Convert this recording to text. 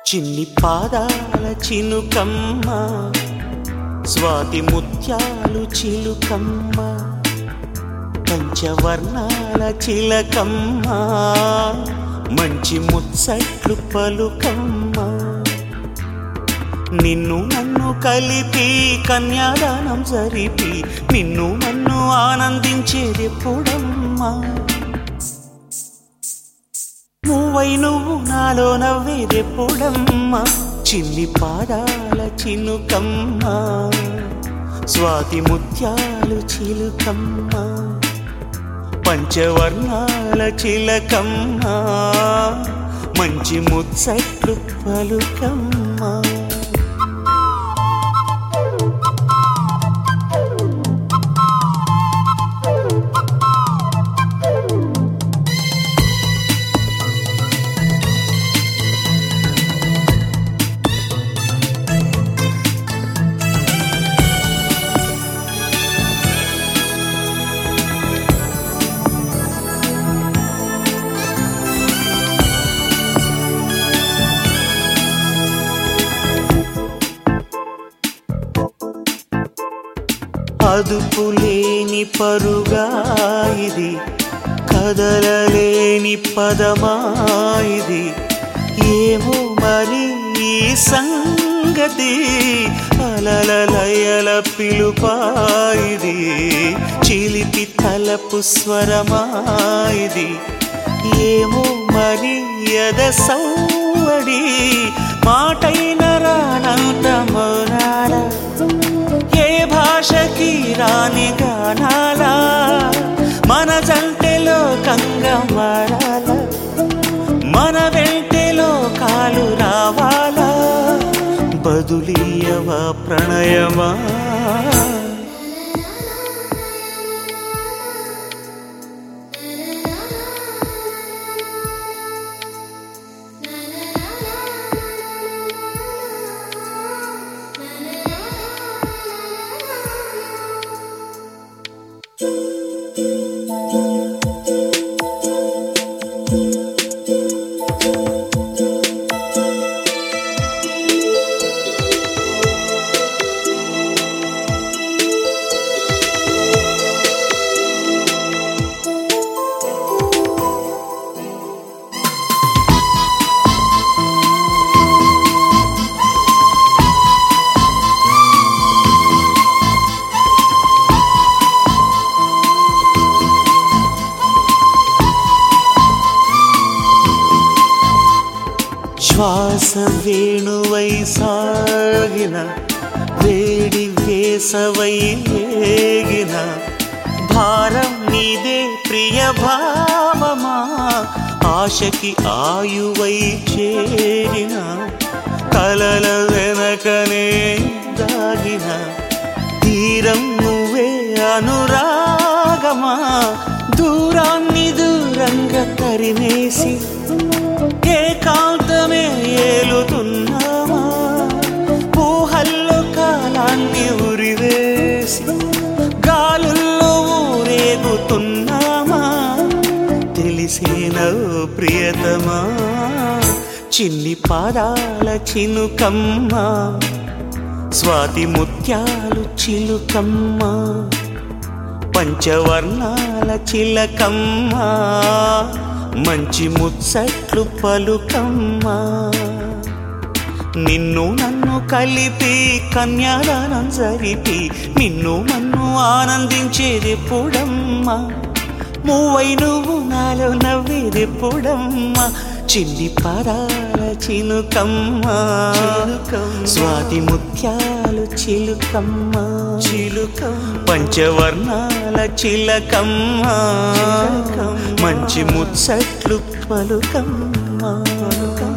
చిన్ని పాదాల చినుకమ్మ స్వాతి ముత్యాలు చిలుకమ్మ పంచవర్ణాల చిలకమ్మ మంచి ముచ్చట్లు పలుకమ్మ నిన్ను నన్ను కలిపి కన్యాదానం జరిపి నిన్ను నన్ను ఆనందించేది ఎప్పుడమ్మా నువ్వై నువ్వు నాలో నవ్వేదెప్పుడమ్మా చిన్ని పాదాల చినుకమ్మ స్వాతి ముత్యాలు చిలుకమ్మ పంచవర్ణాల చిలకమ్మ మంచి ముచ్చట్లు పలుకమ్మ అదుపులేని పరుగా ఇది కదలలేని పదమా ఇది ఏమో మరి ఈ సంగతి అలలలయల పిలుపా ఇది చిలిపి తలపు స్వరమా ఇది ఏమో మరి ఎద సౌవడి మాటైన రానంత మౌనాల ఏ భాషకి రాని గానాలా మన జంటెలో కంగమారాల మన వెంటెలో కాలు రావాలా బదులీయవా ప్రణయమా శ్వాస వేణువై సాగిన వేడి వేసవై ఏగిన భారం నీదే ప్రియ భావమా ఆశకి ఆయువై చేరిన కలల వెనకనే దాగిన తీరం నువ్వే అనురాగమా దూరాన్ని దూరంగా తరిమేసి ఏకాంతమే ఏలుతున్నామా ఊహల్లో కాలాన్ని ఉరివేసి గాలుల్లో ఊరేగుతున్నామా తెలిసేనో ప్రియతమా చిన్ని పాదాల చినుకమ్మ స్వాతి ముత్యాలు చిలుకమ్మ పంచవర్ణాల చిలకమ్మ మంచి ముచ్చట్లు పలుకమ్మ నిన్ను నన్ను కలిపి కన్యాదానం జరిపి నిన్ను నన్ను ఆనందించేది ఎప్పుడమ్మా మూవై నువ్వు నాలో నవ్వేది ఎప్పుడమ్మా చిన్ని పదాల చిలుకమ్మ స్వాతి ముత్యాలు చిలుకమ్మ చిలుకమ్మ పంచవర్ణాల చిలకమ్మ మంచి ముచ్చట్లు పలుకమ్మ